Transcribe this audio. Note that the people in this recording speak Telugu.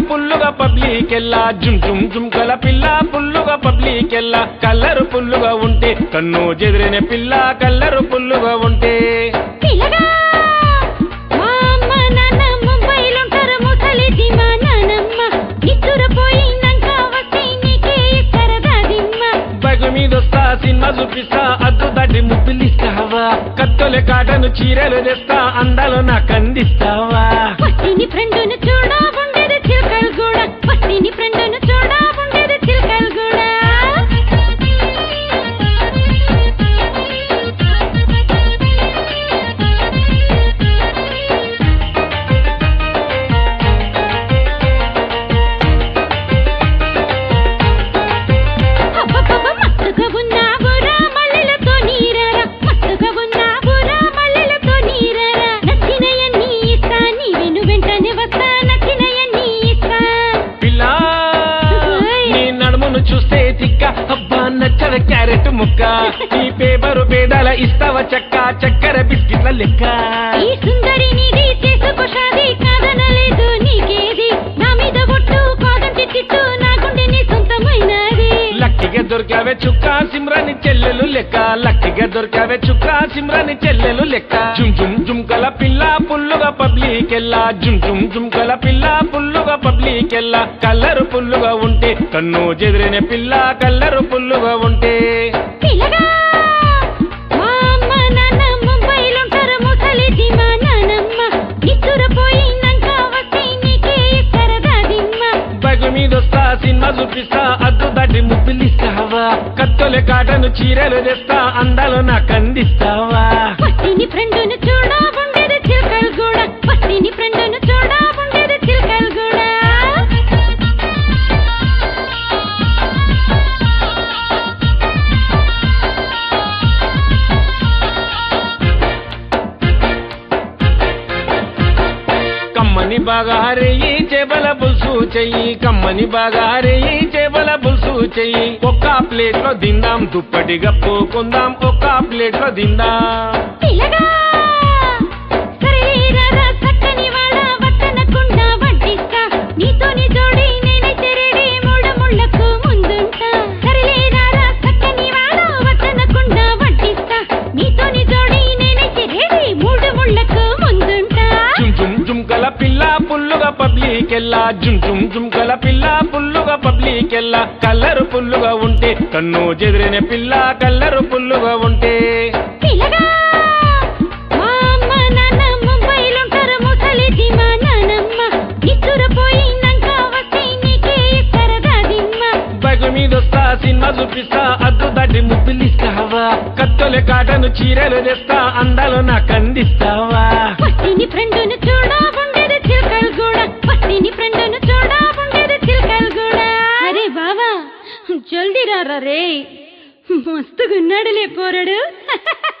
పుల్లుగా పబ్లిక్ ఎల్లా జుమ్ జుమ్ జుమ్కల పిల్ల పుల్లుగా పబ్లిక్ ఎల్లా కల్లరు పుల్లుగా ఉంటే కన్ను చెదిరిన పిల్ల కల్లరు పుల్లుగా ఉంటే పిల్లగా మా అమ్మ నాన్న ముంబైలుంటారు ముసలిది మా నానమ్మ నిద్దురపోయినాక వస్తే నీకే సరదా దిమ్మ బైకు మీదొస్తా సినిమా చూపిస్తా అద్దు దాటి ముప్పిలిస్తావా కత్తొలే కాటను చీరలు తెస్తా అందాలు నాకు అందిస్తావా పట్టిని ఫ్రెండును చూడా ఉండేది చిలకలు కూడా పట్టిని ఫ్రెండును చూడా ఉండేది చిలకలు కూడా అబ్బబ్బబ్బ, మత్తుగా ఉన్నావురా మల్లెలతో నీరారా మత్తుగా ఉన్నావురా మల్లెలతో నీరారా నచ్చినయన్నీ ఇస్తా నీ వెను వెంటనే వస్తా నచ్చినయన్నీ ఇస్తా పిల్ల నీ నడుమును చూస్తే తిక్క అబ్బా నచ్చద క్యారెట్ ముక్క ఈ పేపరు పేదాల ఇస్తావా చెక్క చక్కెర బిస్కెట్ల లెక్క ఈ సుందరి నీది చేసుకో షాది కాదనలేదు నీకేది నా మీద ఒట్టు కాదంటే తిట్టు నా గుండె నీ సొంతమైనది లక్కిగా దొరికావే చుక్క సిమ్రాని చెల్లెలు లెక్క లక్కిగా దొరికావే చుక్క సిమ్రాని చెల్లెలు లెక్క జుమ్ జుమ్ జుమ్కల పిల్ల పుల్లుగా పబ్లిక్ ఎల్లా జుమ్ జుమ్ జుమ్కల పిల్ల పుల్లుగా పబ్లిక్ ఎల్లా కల్లరు పుల్లుగా ఉంటే కన్ను చెదిరిన పిల్ల కల్లరు పుల్లుగా ఉంటే పిల్లగా మా అమ్మ నాన్న ముంబైలుంటారు ముసలిది మా నానమ్మ నిద్దురపోయినాక వస్తే నీకే సరదా దిమ్మ బైకు మీదొస్తా సినిమా చూపిస్తా అద్దు దాటి ముప్పిలిస్తావా కత్తొలే కాటను చీరలు తెస్తా అందాలు నాకు అందిస్తావా పట్టిని ఫ్రెండును చూడా ఉండేది చిలకలు కూడా పట్టిని ఫ్రెండును చూడా ఉండేది చిలకలు కూడా కమ్మని బాగా హరేయి చేపల పులుసు చెయ్యి కమ్మని బాగా హరేయి చేపల పులుసు చెయ్యి ఒక్క ప్లేట్ లో తిందాం దుప్పటి గప్పుకుందాం ఒక్క ప్లేట్ లో తిందాం పిల్లగా సరేరారా చక్కని వాడ వద్దనకుండా వడ్డిస్తా నీతోని జోడి నేనైతే రెడీ మూడు ముళ్ళకు ముందుంటా సరేరారా చక్కని వాడ వద్దనకుండా వడ్డిస్తా నీతోని జోడి నేనైతే రెడీ మూడు ముళ్ళకు ముందుంటా జుమ్ జుమ్ జుమ్కల పిల్ల పుల్లుగా పబ్లిక్ ఎల్లా జుమ్ జుమ్ జుమ్కల పిల్ల పుల్లుగా పబ్లిక్ ఎల్లా కల్లరు పుల్లుగా ఉంటే కన్ను చెదిరిన పిల్ల కల్లరు పుల్లుగా ఉంటే పిల్లగా మా అమ్మ నాన్న ముంబైలుంటారు ముసలిది మా నానమ్మ నిద్దురపోయినాక వస్తే నీకే సరదా దిమ్మ బైకు మీదొస్తా సినిమా చూపిస్తా అద్దు దాటి ముప్పిలిస్తావా కత్తొలే కాటను చీరలు తెస్తా అందాలు నాకు అందిస్తావా పట్టిని ఫ్రెండును చూడా ఉండేది చిలకలు కూడా పట్టిని ఫ్రెండును చూడా ఉండేది చిలకలు కూడా అరే బావా జల్దీ రారా రే మస్తుగున్నాడులే పోరడు